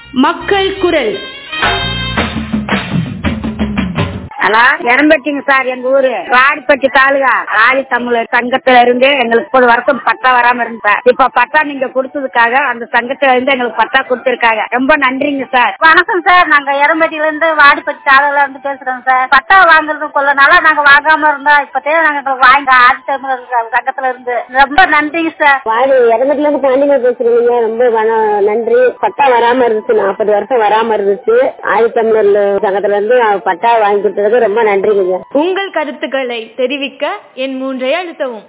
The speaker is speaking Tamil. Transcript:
மக்கள் குரல் ஹலோ எரம்பட்டிங்க சார் எங்க ஊரு வாடிப்பட்டி தாலுகா ஆதி தமிழர் சங்கத்துல இருந்து எங்களுக்கு முப்பது வருஷம் பட்டா வராம இருந்தா இப்ப பட்டா நீங்க கொடுத்ததுக்காக அந்த சங்கத்துல இருந்து எங்களுக்கு பட்டா கொடுத்திருக்காங்க ரொம்ப நன்றிங்க சார் வணக்கம் சார் நாங்க எரம்பட்டியில இருந்து வாடிப்பட்டி தாலுகால இருந்து பேசுறோம் சார் பட்டா வாங்குறது கொள்ளனால நாங்க வாங்காம இருந்தோம் இப்பத்தே நாங்க எங்களுக்கு வாங்க ஆதி தமிழர் சங்கத்துல இருந்து ரொம்ப நன்றிங்க சார் வாடி இறந்துல இருந்து பாண்டிமா பேசுறீங்க ரொம்ப வன- நன்றி பட்டா வராம இருந்துச்சு நாற்பது வருஷம் வராம இருந்துச்சு ஆதித்தமிழர் சங்கத்துல இருந்து பட்டா வாங்கி கொடுத்ததுக்கு ரொம்ப நன்றிங்க உங்கள் கருத்துக்களை தெரிவிக்க என் மூன்றை அழுத்தவும்